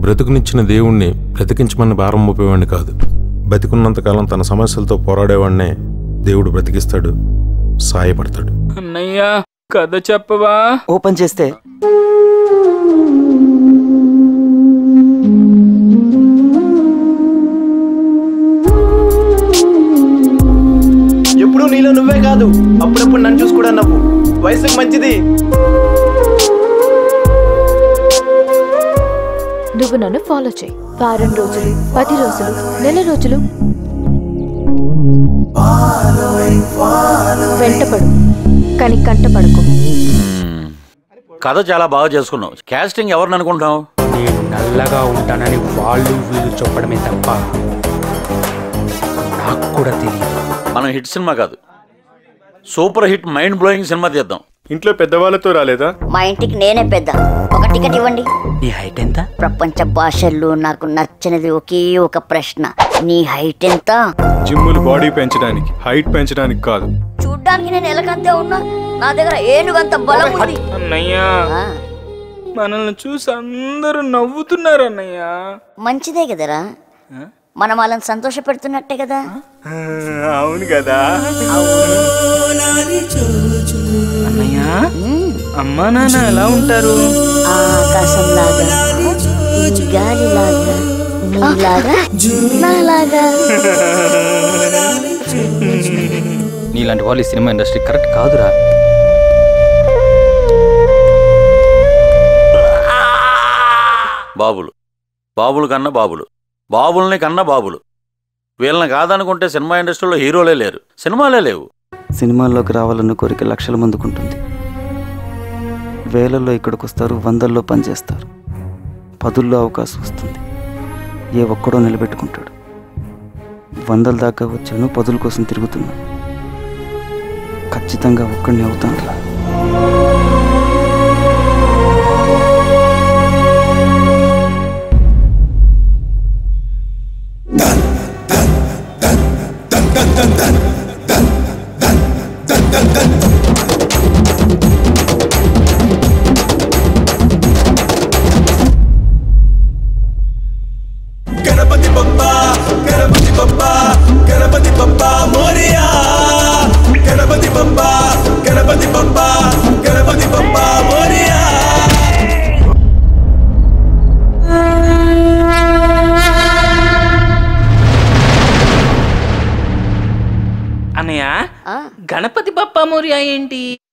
బ్రతుకునిచ్చిన దేవుణ్ణి బ్రతికించమని భారం మోపేవాడిని కాదు బతికున్నంతకాలం తన సమస్యలతో పోరాడేవాడినే దేవుడు బ్రతికిస్తాడు సాయపడతాడు అన్నయ్య కథ చెప్పవా ఓపెన్ చేస్తే ఎప్పుడు నీలో నువ్వే కాదు అప్పుడప్పుడు నన్ను చూసి కూడా నవ్వు వయసుకు మంచిది నువ్వు నన్ను ఫాలో చేయి వారం రోజులు పది రోజులు నెల రోజులు వెంటపడు కానీ కంటపడకు కథ చాలా బాగా చేసుకున్నావు కాస్టింగ్ ఎవరిని అనుకుంటావు నేను నల్లగా ఉంటానని వాళ్ళు వీళ్ళు చెప్పడమే తప్ప నాకు కూడా తెలియదు మనం హిట్ సినిమా కాదు super hit mind blowing cinema తీద్దాం ఇంట్లో పెద్దవాళ్ళతో రాలేదా మా ఇంటికి నేనే పెద్ద ఒక టికెట్ ఇవ్వండి నీ హైట్ ఎంత ప్రపంచ భాషల్లో నాకు నచ్చనిది ఒకే ఒక ప్రశ్న నీ హైట్ ఎంత జిమ్ములు బాడీ పెంచడానికి హైట్ పెంచడానికి కాదు చూడ్డానికి నేను ఎలకంతే ఉన్నా నా దగ్గర ఏనుగంత బలం ఉంది అన్నయ్య ఆ, మనల్ని చూసి అందరూ నవ్వుతున్నారు అన్నయ్య మంచిదే కదరా మనం వాళ్ళని సంతోష పెడుతున్నట్టే కదా అవును కదా అన్నయ్య అమ్మా నాన్న ఎలా ఉంటారు ఆ ఆకాశంలాగా ఈ గాలిలాగా నీలాగా నాలాగా నీలాంటి వాళ్ళు ఈ సినిమా ఇండస్ట్రీ కరెక్ట్ కాదురా బాబులు బాబులు కన్నా బాబులు బాబుల్ని కన్నా బాబులు వీళ్ళని కాదనుకుంటే సినిమా ఇండస్ట్రీలో హీరోలే లేరు సినిమాలే లేవు సినిమాల్లోకి రావాలన్న కోరిక లక్షల మందికి ఉంటుంది వేలల్లో ఇక్కడికి వస్తారు వందల్లో పనిచేస్తారు పదుల్లో అవకాశం వస్తుంది ఏ ఒక్కడో నిలబెట్టుకుంటాడు వందల దాకా వచ్చాను పదుల కోసం తిరుగుతున్నా ఖచ్చితంగా ఒక్కడిని అవుతాను రా గణపతి బప్పా గణపతి బప్పా గణపతి బప్పా మోరియా గణపతి బప్పా గణపతి బప్పా గణపతి బప్పా మోరియా అన్నయ్య ఆ, గణపతి బప్పా మోరియా ఏంటి